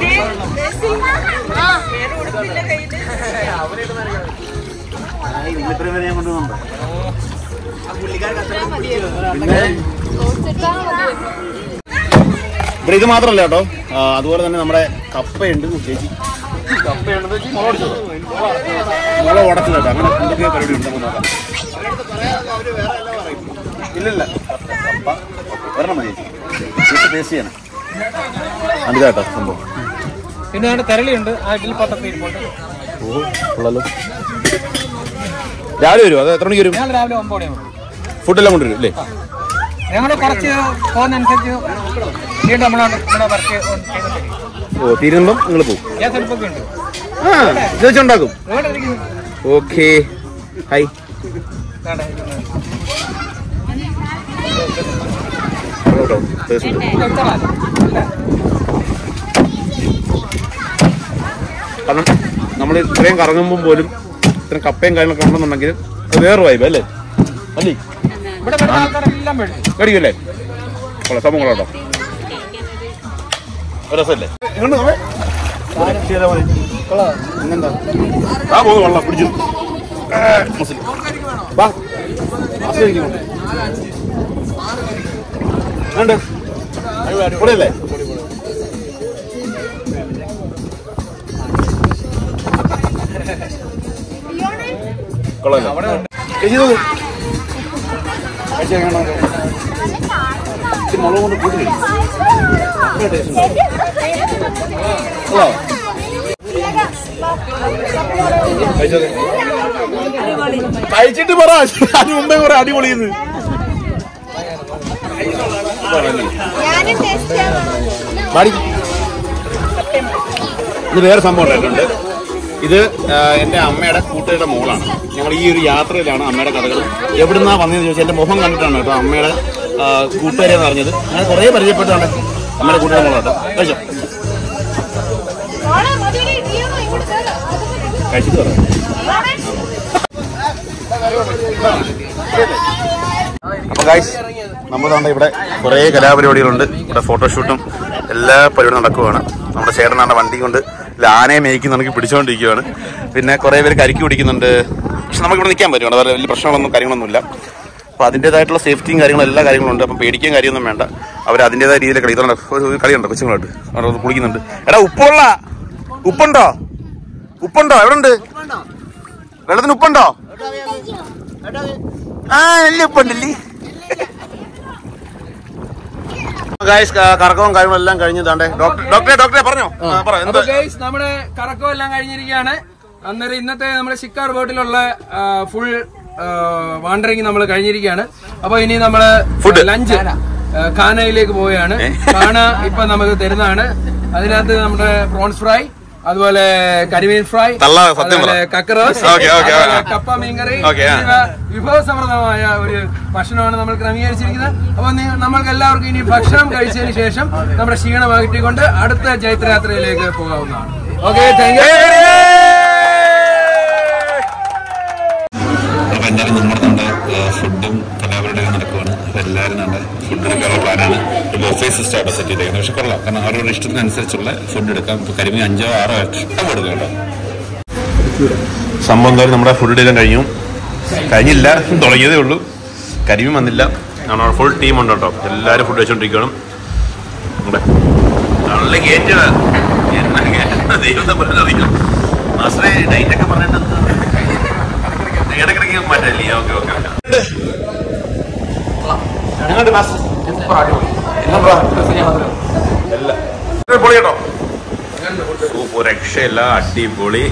ഇത്രയും വരെ ഞാൻ കൊണ്ടുവന്നുണ്ടോ ഇവിടെ ഇത് മാത്രമല്ല കേട്ടോ ആ, അതുപോലെ തന്നെ നമ്മുടെ കപ്പയുണ്ട് ചേച്ചി കപ്പയുണ്ട് ചേച്ചി മുള ഉടച്ചത് മുള ഉടച്ചത് കേട്ടോ അങ്ങനെ എന്തൊക്കെ പരിപാടി ഉണ്ട് നമുക്ക് നോക്കാം ഇല്ലില്ല കപ്പ വരണം മതി ചേച്ചി ടേസ്റ്റ് ചെയ്യണം അമിത കേട്ടോ സംഭവം പിന്നെ അവിടെ കരളിയുണ്ട് ആ ഇതിൽ പത്തൊക്കെ ഇരിപ്പുണ്ട് ഓ കൊള്ളാലോ രാവിലെ വരുമോ അത് എത്ര മണിക്ക് വരും ഞങ്ങൾ രാവിലെ ഒമ്പത് മണിയാകും ഫുഡെല്ലാം കൊണ്ടുവരും അല്ലേ ഞങ്ങൾ കുറച്ച് പോകുന്നതനുസരിച്ച് വീണ്ടും നമ്മളെ നമ്മുടെ വർക്ക് ചെയ്തിട്ട് ഓ തീരുമ്പം നിങ്ങൾ പോകും ഗ്യാസ് അടുപ്പൊക്കെ ഉണ്ട് ആ ഇത് വെച്ചുണ്ടാക്കും ഇവിടെ ഇരിക്കുന്നു ഓക്കെ ഹായ് വേണ്ട, ഇരിക്കുന്നു. കേട്ടോ ടേസ്റ്റ് ഉണ്ട് ഇത് എടുത്താൽ മതി. കാരണം നമ്മൾ ഇത്രയും കറങ്ങുമ്പോൾ പോലും ഇത്രയും കപ്പയും കാര്യങ്ങളൊക്കെ ഉണ്ടെന്നുണ്ടെങ്കിൽ അത് വേറെ വൈബ് അല്ലേ അല്ലേ ഇവിടെ വരുന്ന ആൾക്കാരെല്ലാം മേടിച്ചു മേടിക്കുമല്ലേ കൊള്ളാം സംഭവം കൊള്ളാം കേട്ടോ ഒരു രസമല്ലേ ഇങ്ങോട്ട് നോക്കേ. ശരി, മതി. പിന്നെന്താ? ആ പോകുന്നു കൊള്ളാം പിടിച്ചു ഏ, മുസ്ലിം. വാ ആസ്വദിക്ക് ഇങ്ങോട്ട്. ഉണ്ട് പൊളിയല്ലേ കൊള്ളാലോ ചേച്ചി നോക്ക്. കഴിച്ച് എങ്ങനെയുണ്ട് നോക്ക്. ഇച്ചിരി മുളക് കൊണ്ട് കൂട്ടി കഴിക്കും നല്ല ടേസ്റ്റ് ഉണ്ട് കൊള്ളാമോ? കഴിച്ചോക്കെ. കഴിച്ചിട്ട് പറ അതിന് മുമ്പേ കുറെ അടിപൊളിയെന്ന് ഞാനും ടേസ്റ്റ് ചെയ്യാൻ മാടി ഇത് വേറെ സംഭവം ഉണ്ടായിട്ടുണ്ട് ഇത് ആ, എൻ്റെ അമ്മയുടെ കൂട്ടുകാരുടെ മോളാണ് ഞങ്ങൾ ഈ ഒരു യാത്രയിലാണ് അമ്മയുടെ കഥകൾ എവിടുന്നാ വന്നതെന്ന് ചോദിച്ചാൽ എൻ്റെ മുഖം കണ്ടിട്ടാണ് കേട്ടോ അമ്മയുടെ ആ, കൂട്ടുകാരെ എന്ന് പറഞ്ഞത് അങ്ങനെ കുറേ പരിചയപ്പെട്ടാണ് അമ്മയുടെ കൂട്ടുകാരുടെ മോളാട്ടോ കഴിച്ചോ മോളെ മതിയുടെ ഇടിയോ ഇങ്ങോട്ട് കേറ്. കഴിച്ചിട്ട് പറയാം അപ്പൊ ഗായ്സ് നമ്മൾ ദാണ്ട ഇവിടെ കുറേ കലാപരിപാടികളുണ്ട് ഇവിടെ ഫോട്ടോഷൂട്ടും എല്ലാ പരിപാടിയും നടക്കുവാണ് നമ്മുടെ ചേട്ടനാണ് വണ്ടി കൊണ്ട് ലാനയെ മേയ്ക്കുന്നുണ്ടെങ്കിൽ പിടിച്ചുകൊണ്ടിരിക്കുകയാണ് പിന്നെ കുറേ പേര് കരിക്ക് പിടിക്കുന്നുണ്ട് പക്ഷെ നമുക്ക് ഇവിടെ നിൽക്കാൻ പറ്റും വേറെ വലിയ പ്രശ്നങ്ങളൊന്നും കാര്യങ്ങളൊന്നുമില്ല അപ്പോൾ അതിൻ്റെതായിട്ടുള്ള സേഫ്റ്റിയും കാര്യങ്ങളും എല്ലാ കാര്യങ്ങളും ഉണ്ട് അപ്പം പേടിക്കാൻ കാര്യമൊന്നും വേണ്ട അവർ അതിൻ്റെതായ രീതിയിൽ കളി ഇതുണ്ട് ഒരു ഒരു കളിയുണ്ട് കൊച്ചുങ്ങളായിട്ട് അവിടെ ഒന്ന് കുളിക്കുന്നുണ്ട് എടാ ഉപ്പുള്ള ഉപ്പുണ്ടോ ഉപ്പുണ്ടോ എവിടെ ഉണ്ട് വെള്ളത്തിന് ഉപ്പുണ്ടോ ആ നല്ല ഉപ്പുണ്ടല്ലേ ഗായ്സ് കറക്കവും കാര്യങ്ങളും എല്ലാം കഴിഞ്ഞ് താണ്ടേ ഡോക്ടർ ഡോക്ടറെ ഡോക്ടറെ പറഞ്ഞോ ആ, പറ എന്ത് അപ്പൊ ഗൈസ് നമ്മുടെ കറക്കം എല്ലാം കഴിഞ്ഞിരിക്കുകയാണ് അന്നേരം ഇന്നത്തെ നമ്മുടെ ഷിക്കാർ ബോട്ടിലുള്ള ഫുൾ വാണ്ടറിങ് നമ്മൾ കഴിഞ്ഞിരിക്കുകയാണ് അപ്പൊ ഇനി നമ്മള് Food. ലഞ്ച് കാനയിലേക്ക് പോവുകയാണ് കാന ഇപ്പൊ നമുക്ക് തരുന്നതാണ് അതിനകത്ത് നമ്മുടെ പ്രോൺസ് ഫ്രൈ അതുപോലെ കരിമീൻ ഫ്രൈ തള്ള, സത്യം പറ. അതുപോലെ കക്കറോസ് ഓക്കേ, ഓക്കേ, അതുപോലെ ആ. കപ്പ മീൻകറി ഓക്കേ, ആ. എന്നിവ വിഭവസമൃദ്ധമായ ഒരു ഭക്ഷണമാണ് നമ്മൾ ക്രമീകരിച്ചിരിക്കുന്നത് അപ്പൊ നി- നമ്മൾക്ക് എല്ലാവർക്കും ഇനി ഭക്ഷണം കഴിച്ചതിന് ശേഷം നമ്മുടെ ക്ഷീണം അകറ്റിക്കൊണ്ട് അടുത്ത ജൈത്രയാത്രയിലേക്ക് പോകാവുന്നതാണ് ഓക്കെ താങ്ക് യു അപ്പൊ എന്തായാലും നമ്മുടെ നമ്മുടെ ഫുഡും കലാപരിപാടിയും നടക്കുവാണ് അപ്പൊ എല്ലാവരും നമ്മുടെ ഫുഡ് എടുക്കാനുള്ള പ്ലാനാണ് ഒരു ബൊഫേ സിസ്റ്റം ആയിട്ട് സെറ്റ് ചെയ്തേക്കുന്നത് പക്ഷെ കൊള്ളാം കാരണം അവരുടെ ഇഷ്ടത്തിനനുസരിച്ചുള്ള ഫുഡ് എടുക്കാം ഇപ്പൊ കരിമീൻ അഞ്ചോ ആറോ ഇഷ്ടം എടുക്കാം കേട്ടോ സംഭവം എന്തായാലും നമ്മുടെ ഫുഡ് എല്ലാം കഴിഞ്ഞു കഴിഞ്ഞില്ല തുടങ്ങിയതേ ഉള്ളൂ കരിമീൻ വന്നില്ല നമ്മുടെ ഫുൾ ടീം ഉണ്ട് കേട്ടോ എല്ലാവരും ഫുഡ് കഴിച്ചോണ്ടിരിക്കണം നമ്മുടെ നല്ല കയറ്റത് എന്നാ കേറ്റണ ദൈവം തമ്പുരാൻ അറിയാം മാസ്റ്ററെ ഡൈറ്റ് ഒക്കെ പറഞ്ഞിട്ട് ഇടക്കിടക്ക് മാറ്റല്ലേ ഓക്കെ ഓക്കെ പൊളി കേട്ടോ സൂപ്പർ രക്ഷയില്ല അടിപൊളി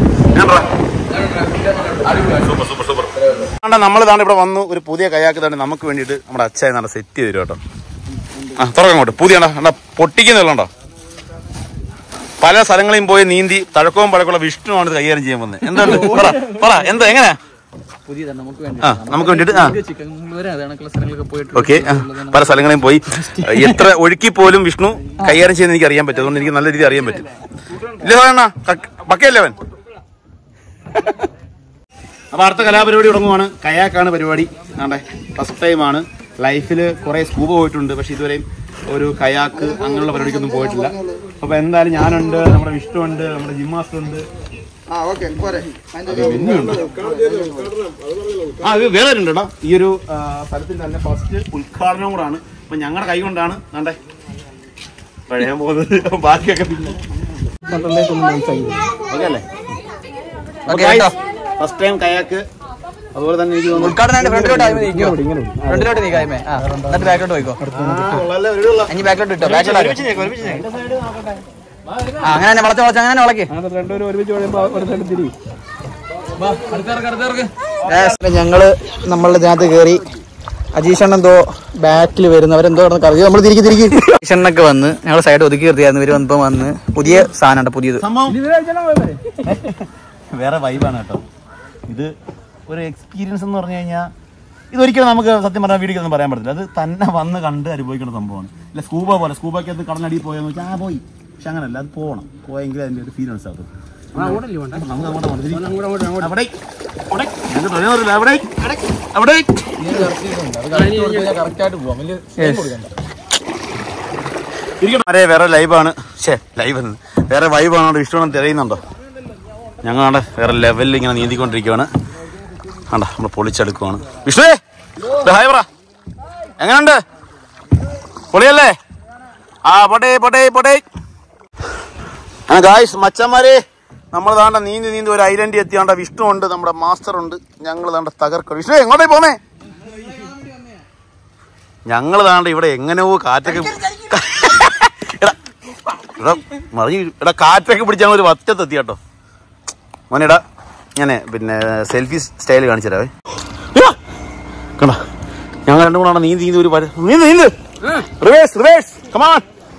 സൂപ്പർ സൂപ്പർ സൂപ്പർ നമ്മൾ താണ്ട് ഇവിടെ വന്നു ഒരു പുതിയ കയാക്ക് തന്നെ നമുക്ക് വേണ്ടിയിട്ട് നമ്മുടെ അച്ഛൻ നല്ല സെറ്റ് ചെയ്ത് തരും കേട്ടോ ആ തുറക്കാം അങ്ങോട്ട് പുതിയ കണ്ടോ പൊട്ടിക്കുന്നുണ്ടോ പല സ്ഥലങ്ങളിലും പോയി നീന്തി തഴക്കവും പഴക്കമുള്ള വിഷ്ണുവാണ് ഇത് കൈകാര്യം ചെയ്യാൻ വന്നത് എന്താണ് പറ പറ എന്താ എങ്ങനെയാ പുതിയതാണ് നമുക്ക് വേണ്ടി ആ നമുക്ക് വേണ്ടിയിട്ട് ആ ചിക്കൻ വരെ അതാണ് സ്ഥലങ്ങളൊക്കെ പോയിട്ട് ഓക്കെ പല സ്ഥലങ്ങളിലും പോയി എത്ര ഒഴുക്കി പോലും വിഷ്ണു കൈകാര്യം ചെയ്യുന്ന എനിക്ക് അറിയാൻ പറ്റും അതുകൊണ്ട് എനിക്ക് നല്ല രീതിയിൽ അറിയാൻ പറ്റും ഇല്ല സാധാരണ പക്കയല്ലേ അവൻ അപ്പൊ അടുത്ത കലാപരിപാടി തുടങ്ങുവാണ് കയാക്കാണ് പരിപാടി ആണ്ടെ ഫസ്റ്റ് ടൈമാണ് ലൈഫിൽ കുറെ സ്കൂബ പോയിട്ടുണ്ട് പക്ഷെ ഇതുവരെയും ഒരു കയാക്ക് അങ്ങനെയുള്ള പരിപാടിക്കൊന്നും പോയിട്ടില്ല അപ്പൊ എന്തായാലും ഞാനുണ്ട് നമ്മുടെ വിഷ്ണു ഉണ്ട് നമ്മുടെ ജിം മാസ്റ്റർ ഉണ്ട് ആ ഇത് വേറെ ഉണ്ട് കേട്ടോ ഈ ഒരു ആ, സ്ഥലത്തിന്റെ തന്നെ ഫസ്റ്റ് ഉദ്ഘാടനം കൂടാണ് അപ്പൊ ഞങ്ങളുടെ കൈ കൊണ്ടാണ് ആണ്ടെ പഴയാൻ പോകുന്നത് അപ്പൊ ബാക്കിയൊക്കെ പിന്നെ ഓക്കെ അല്ലേ ഫസ്റ്റ് ടൈം കയാക്ക് അതുപോലെ തന്നെ എനിക്ക് തോന്നുന്നു ഉദ്ഘാടനം ഫ്രണ്ടിലോട്ട് ആയി നീക്കോ ഫ്രണ്ടിലോട്ട് നീക്കായ്മേ ആ എന്നിട്ട് ബാക്കിലോട്ട് പോയിക്കോ ആ, ഉള്ളതല്ലേ, ഒരു ഉള്ള. ഇനി ബാക്കിലോട്ട് ഇട്ടോ ബാക്കിലോട്ട് ഒരുമിച്ച് ഞെക്ക്, ഒരുമിച്ച് ഞെക്ക്. ആ അങ്ങനെ തന്നെ വളച്ച് വളച്ച് അങ്ങനെ വളക്ക് രണ്ടുപേരും ഒരുമിച്ച് കഴിയുമ്പോൾ ഒരു സ്ഥലം തിരി ഞങ്ങള് നമ്മളുടെ ഇതിനകത്ത് കയറി അജീഷണ്ണൻ എന്തോ ബാക്കിൽ വരുന്നവരെന്തോ കിടന്ന് കറങ്ങി നമ്മൾ തിരികെ തിരികെ അജീഷണ്ണൊക്കെ വന്ന് ഞങ്ങൾ സൈഡ് ഒതുക്കി നിർത്തിയായിരുന്നു ഇവര് വന്നപ്പോ വന്ന് പുതിയ സാധനമുണ്ട് പുതിയത് സംഭവം വേറെ വൈബാണ് കേട്ടോ ഇത് ഒരു എക്സ്പീരിയൻസ് എന്ന് പറഞ്ഞു കഴിഞ്ഞാൽ ഇതൊരിക്കലും നമുക്ക് സത്യം പറഞ്ഞാൽ വീഡിയോ ഒന്നും പറയാൻ പറ്റില്ല അത് തന്നെ വന്ന് കണ്ട് അനുഭവിക്കേണ്ട സംഭവമാണ് ഇല്ല സ്കൂബ പോലെ സ്കൂബയ്ക്കകത്ത് കടലടിയിൽ പോയെന്ന് വെച്ചാൽ ആ പോയി പക്ഷെ അങ്ങനല്ല അത് പോകണം പോയെങ്കിൽ അതിന്റെ ഒരു ഫീൽ മനസ്സിലാക്കും നമുക്ക് അങ്ങോട്ട് പോകണം. തിരി. അവിടെ, അവിടെ. ഞങ്ങൾക്ക് തൊഴിൽ അറിയില്ല. അവിടെ, അവിടെ. ഇരിക്കണം. അരെ വേറെ ലൈവാണ് ഷേ ലൈവ് വേറെ വൈബാണ് അവിടെ ഇഷ്ടം തിരയുന്നുണ്ടോ ഞങ്ങളാണ് വേറെ ലെവലിൽ ഇങ്ങനെ നീന്തിക്കൊണ്ടിരിക്കുവാണ് ആണ്ടാ നമ്മൾ പൊളിച്ചെടുക്കുവാണ് വിഷ്ണുവേ ദേ ഹായ് പറ എങ്ങനെയുണ്ട് പൊളിയല്ലേ ആ പോട്ടെ പോട്ടെ പോട്ടെ ആ ഗായ്സ് മച്ചന്മാരെ നമ്മൾ താണ്ട നീന്തി നീന്തി ഒരു ഐലൻഡിൽ എത്തിയാണ്ട വിഷ്ണു ഉണ്ട് നമ്മുടെ മാസ്റ്റർ ഉണ്ട് ഞങ്ങൾ താണ്ട തകർക്കും വിഷ്ണു എങ്ങോട്ടേ പോന്നേ ഞങ്ങൾ താണ്ട ഇവിടെ എങ്ങനെയോ കാറ്റൊക്കെ എടാ, എടാ മറിഞ്ഞ് എടാ കാറ്റൊക്കെ പിടിച്ച് ഞങ്ങൾ ഒരു വറ്റത്തെത്തി കേട്ടോ മോനെടാ ഞാനേ പിന്നെ സെൽഫി സ്റ്റൈൽ കാണിച്ചു തരാവേ കണ്ട ഞങ്ങൾ രണ്ടും കൂടെ നീന്തി നീന്തി ഒരു വര നീന്ത് നീന്ത് റിവേഴ്സ് റിവേഴ്സ് കമാൺ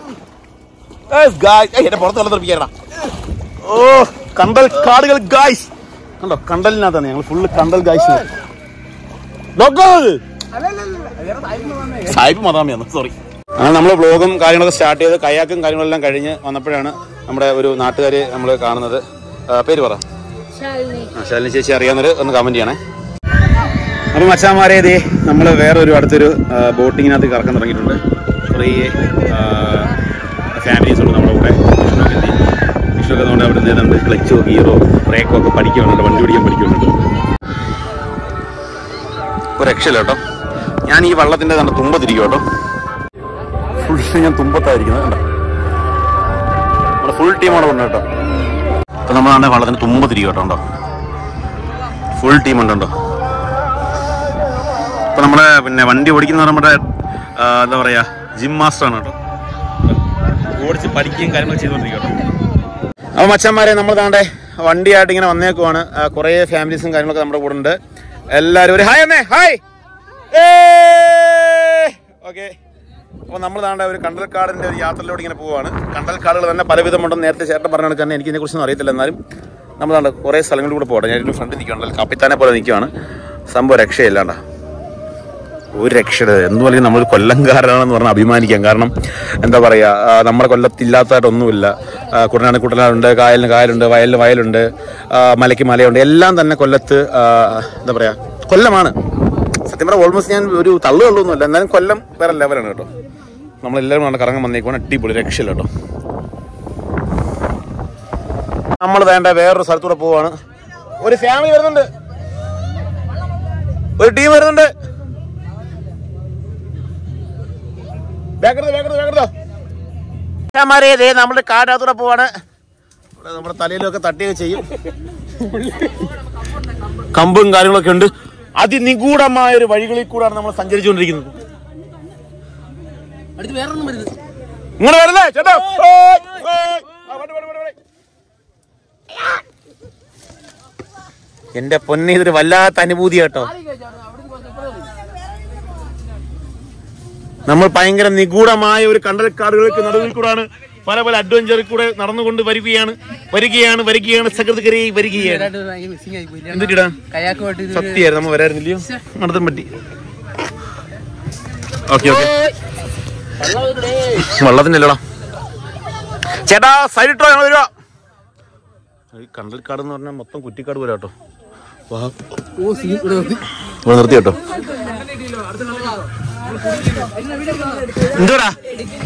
എന്റെ പുറത്ത് വെള്ളം തെറിപ്പിക്കാടാ ഓ കണ്ടൽ കാടുകൾ ഗായ്സ് കണ്ടോ കണ്ടലിനകത്താണ് ഞങ്ങൾ ഫുള്ള് കണ്ടൽ ഗായ്സ് ഡോക്ടർ സായിപ്പ് മതാമിയാണ് സോറി അങ്ങനെ നമ്മൾ വ്ളോഗും കാര്യങ്ങളൊക്കെ സ്റ്റാർട്ട് ചെയ്ത് കയാക്കും കാര്യങ്ങളെല്ലാം കഴിഞ്ഞ് വന്നപ്പോഴാണ് നമ്മുടെ ഒരു നാട്ടുകാരെ നമ്മൾ കാണുന്നത് ആ, പേര് പറ ആ, ശാലിനി ചേച്ചി അറിയാവുന്നവര് ഒന്ന് കമന്റ് ചെയ്യണേ അപ്പം മച്ചാമാരെ ഇതേ നമ്മൾ വേറൊരു അടുത്തൊരു ആ, ബോട്ടിങ്ങിനകത്ത് കറക്കം തുടങ്ങിയിട്ടുണ്ട് കുറേ ഫാമിലീസ് ഉണ്ട് നമ്മുടെ കൂടെ വിഷ്ണുവൊക്കെ എത്തി വിഷ്ണുവൊക്കെ നമ്മുടെ അവിടെ നിന്ന് ക്ലച്ചോ ഗിയറോ ബ്രേക്കോ ഒക്കെ പഠിക്കുന്നുണ്ട് വണ്ടി ഓടിക്കാൻ പഠിക്കുന്നുണ്ട് ഒരു രക്ഷയില്ല കേട്ടോ ഞാൻ ഈ വള്ളത്തിന്റെ തന്നെ തുമ്പത്തിരിക്കും കേട്ടോ ഫുൾ ഞാൻ തുമ്പത്തായിരിക്കുന്നത് കണ്ടോ നമ്മുടെ ഫുൾ ടീം അവിടെ ഉണ്ട് കേട്ടോ അപ്പൊ നമ്മളാണ് വള്ളത്തിന്റെ തുമ്പത്തിരിക്കും കേട്ടോ കണ്ടോ ഫുൾ ടീം ഉണ്ടോ ഇപ്പൊ നമ്മുടെ പിന്നെ വണ്ടി ഓടിക്കുന്ന നമ്മുടെ ആ, എന്താ പറയാ ജിം മാസ്റ്റർ ആണ് കേട്ടോ ഓടിച്ച് പഠിക്കുകയും കാര്യങ്ങൾ ചെയ്തുകൊണ്ടിരിക്കും കേട്ടോ അപ്പോൾ മച്ചന്മാരെ നമ്മൾ താണ്ടെ വണ്ടിയായിട്ട് ഇങ്ങനെ വന്നേക്കുവാണ് ആ, കുറേ ഫാമിലീസും കാര്യങ്ങളൊക്കെ നമ്മുടെ കൂടെ ഉണ്ട് എല്ലാവരും ഒരു ഹായ് എന്നേ ഹായ് ഓക്കെ അപ്പോൾ നമ്മൾ താണ്ട ഒരു കണ്ടൽക്കാടിൻ്റെ ഒരു യാത്രയിലൂടെ ഇങ്ങനെ പോവുകയാണ് കണ്ടൽക്കാടുകൾ തന്നെ പലവിധമുണ്ടെന്ന് നേരത്തെ ചേട്ടൻ പറഞ്ഞ കണക്ക് എനിക്ക് ഇതിനെക്കുറിച്ചൊന്നും അറിയത്തില്ല എന്നാലും നമ്മൾ താണ്ട കുറേ സ്ഥലങ്ങളിൽ കൂടെ പോകട്ടെ ഞാൻ ഇതിന് ഫ്രണ്ടിൽ നിൽക്കുകയാണ് കപ്പിത്താനെ പോലെ നിൽക്കുകയാണ് സംഭവം രക്ഷയില്ലാണ്ട ഒരു രക്ഷയില്ല എന്തുപോലെ നമ്മൾ കൊല്ലംകാരനാണെന്ന് പറഞ്ഞാൽ അഭിമാനിക്കാം കാരണം എന്താ പറയുക ആ, നമ്മുടെ കൊല്ലത്തില്ലാത്തതായിട്ടൊന്നുമില്ല ആ, കുട്ടനാട് കുട്ടനാടുണ്ട് കായലിന് കായലുണ്ട് വയലിന് വയലുണ്ട് ആ, മലയ്ക്ക് മലയുണ്ട് എല്ലാം തന്നെ കൊല്ലത്ത് ആ, എന്താ പറയുക കൊല്ലമാണ് സത്യം പറഞ്ഞാൽ ഓൾമോസ്റ്റ് ഞാൻ ഒരു തള്ളു തള്ളൊന്നുമില്ല എന്നാലും കൊല്ലം വേറെ ലെവലാണ് കേട്ടോ നമ്മളെല്ലാവരും കണ്ട് കറങ്ങാൻ വന്നേക്കുവാണ് അടിപൊളി രക്ഷയില്ല കേട്ടോ നമ്മൾ വേണ്ട വേറൊരു സ്ഥലത്തൂടെ പോവാണ് ഒരു ഫാമിലി വരുന്നുണ്ട് ഒരു ടീം വരുന്നുണ്ട് വേഗം വേഗം വേഗം അച്ഛന്മാരെ ദേ നമ്മുടെ കാടിനകത്തൂടെ പോവാണ് ഇവിടെ നമ്മുടെ തലയിലൊക്കെ തട്ടുകയൊക്കെ ചെയ്യും കമ്പും കാര്യങ്ങളൊക്കെ ഉണ്ട് അതിനിഗൂഢമായ ഒരു വഴികളിൽ കൂടാണ് നമ്മൾ സഞ്ചരിച്ചുകൊണ്ടിരിക്കുന്നത് അടുത്ത് വേറെ ഒന്നും വരുന്നത് ഇങ്ങനെ വരുന്നേ ചേട്ടാ ഓയ്, ഓയ്. ആ, വണ്ടി, വണ്ടി, വണ്ടി, വണ്ടി. എന്റെ പൊന്നെ ഇതൊരു വല്ലാത്ത അനുഭൂതി കേട്ടോ നമ്മൾ ഭയങ്കര നിഗൂഢമായ ഒരു കണ്ടൽക്കാടുകൾക്ക് നടുവിൽ കൂടാണ് പല പല അഡ്വഞ്ചറിൽ കൂടെ നടന്നുകൊണ്ട് വരികയാണ് വരികയാണ് വരികയാണ് സകൃതകരെ വരികയാണ് മിസ്സിംഗ് ആയി പോയില്ല എന്തിട്ടാ കയാക്ക് പോയിട്ട് സത്യമായിരുന്നു നമ്മ വരായിരുന്നില്ലയോ നടത്താൻ പറ്റി ഓക്കെ ഓക്കെ വെള്ളത്തിനല്ലടാ ചേട്ടാ സൈഡിട്ടോ ഞങ്ങൾ വരുവാ ഈ കണ്ടൽക്കാട് എന്ന് പറഞ്ഞാൽ മൊത്തം കുറ്റിക്കാട് പോലെ കേട്ടോ വാ. ഇവിടെ നിർത്തി കേട്ടോ എന്തുടാ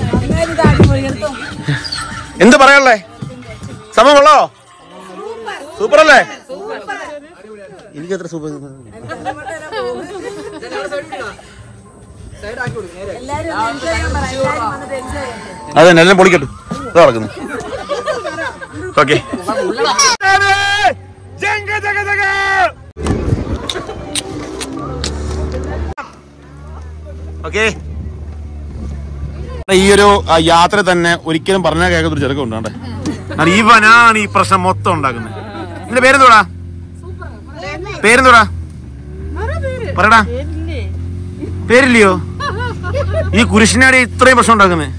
എന്ത് പറയാനുള്ളേ സമയം കൊള്ളോ സൂപ്പർ അല്ലേ എനിക്കത്ര സൂപ്പർ അതെ എല്ലാം പൊളിക്കട്ടു ഇതാ നടക്കുന്നു ഓക്കെ ഓക്കെ ഈ ഒരു ആ, യാത്ര തന്നെ ഒരിക്കലും പറഞ്ഞാൽ കേൾക്കാത്ത ഒരു ചെറുക്കം ഉണ്ടാണ്ടേ കാരണം ഇവനാണ് ഈ പ്രശ്നം മൊത്തം ഉണ്ടാക്കുന്നത് നിന്റെ പേരെന്തോടാ പേരെന്തോടാ പറയടാ പേരില്ലയോ ഈ കുരിശിനാടി ഇത്രയും പ്രശ്നം ഉണ്ടാക്കുന്നത്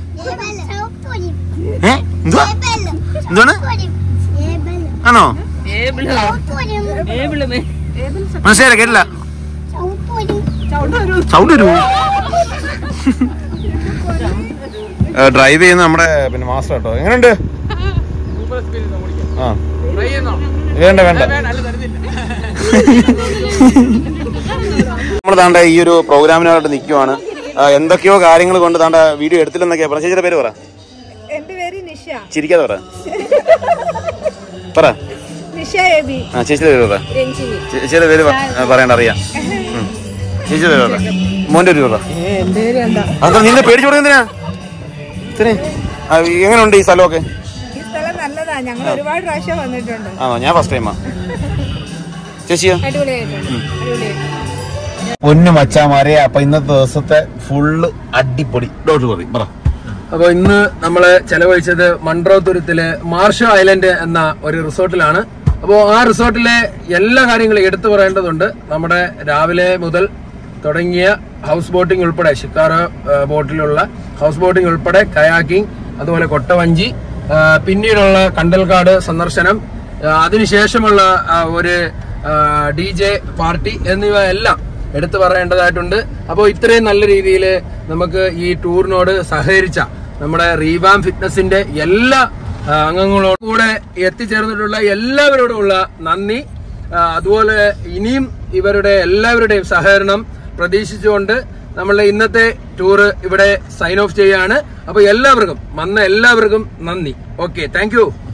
ഏ എന്തുവാ എന്താണ് ആണോ മനസ്സിലായില്ല കേട്ടില്ല സൗണ്ട് വരുമോ ഡ്രൈവ് ചെയ്യുന്ന നമ്മുടെ പിന്നെ മാസ്റ്റർ കേട്ടോ എങ്ങനെയുണ്ട് ആ വേണ്ട വേണ്ട നമ്മൾ താണ്ട ഈ ഒരു പ്രോഗ്രാമിനായിട്ട് നിൽക്കുവാണ് ആ, എന്തൊക്കെയോ കാര്യങ്ങൾ കൊണ്ട് താണ്ട വീഡിയോ എടുത്തില്ലെന്നൊക്കെയാ പറഞ്ഞ ചേച്ചിയുടെ പേര് പറ എന്റെ പേര് നിഷ ചിരിക്കാതെ പറ പറ നിഷ എബി ആ ചേച്ചിയുടെ പേര് പറ രഞ്ജിനി ചേച്ചിയുടെ പേര് പ- ആ, പറയണ്ട അറിയാം ഉം. ചേച്ചിയുടെ പേര് പറ മോന്റെ പേര് പറ എന്റെ പേര് എന്താ അതാ നിന്നെ പേടിച്ചു കൊടുക്കുന്നില്ല എങ്ങനെയുണ്ട് ഈ സ്ഥലമൊക്കെ ഈ സ്ഥലം നല്ലതാ ഞങ്ങൾ ഒരുപാട് പ്രാവശ്യം വന്നിട്ടുണ്ട് ആണോ ഞാൻ ഫസ്റ്റ് ടൈമാ ചേച്ചിയോ അടിപൊളിയായിട്ടുണ്ട് അടിപൊളിയായിട്ടുണ്ട് പൊന്നു മച്ചാമാരെ അപ്പൊ ഇന്നത്തെ ദിവസത്തെ ഫുള്ള് അടിപൊളി ഡോട്ട് പറയും പറ അപ്പൊ ഇന്ന് നമ്മള് ചെലവഴിച്ചത് മൺട്രോത്തുരത്തിലെ മാർഷോ ഐലൻഡ് എന്ന ഒരു റിസോർട്ടിലാണ് അപ്പോൾ ആ റിസോർട്ടിലെ എല്ലാ കാര്യങ്ങളും എടുത്തു പറയേണ്ടതുണ്ട് നമ്മുടെ രാവിലെ മുതൽ തുടങ്ങിയ ഹൗസ് ബോട്ടിംഗ് ഉൾപ്പെടെ ഷിക്കാറ ബോട്ടിലുള്ള ഹൗസ് ബോട്ടിംഗ് ഉൾപ്പെടെ കയാക്കിംഗ് അതുപോലെ കൊട്ടവഞ്ചി ആ, പിന്നീടുള്ള കണ്ടൽക്കാട് സന്ദർശനം ആ, അതിനുശേഷമുള്ള ആ, ഒരു ഡി ജെ പാർട്ടി എന്നിവ എല്ലാം എടുത്തു പറയേണ്ടതായിട്ടുണ്ട് അപ്പോൾ ഇത്രയും നല്ല രീതിയിൽ നമുക്ക് ഈ ടൂറിനോട് സഹകരിച്ച നമ്മുടെ റീവാം ഫിറ്റ്നസിന്റെ എല്ലാ ആ, അംഗങ്ങളോടും കൂടെ എത്തിച്ചേർന്നിട്ടുള്ള എല്ലാവരോടുമുള്ള നന്ദി ആ, അതുപോലെ ഇനിയും ഇവരുടെ എല്ലാവരുടെയും സഹകരണം പ്രതീക്ഷിച്ചുകൊണ്ട് നമ്മളുടെ ഇന്നത്തെ ടൂറ് ഇവിടെ സൈൻ ഓഫ് ചെയ്യാണ് അപ്പൊ എല്ലാവർക്കും വന്ന എല്ലാവർക്കും നന്ദി ഓക്കെ താങ്ക്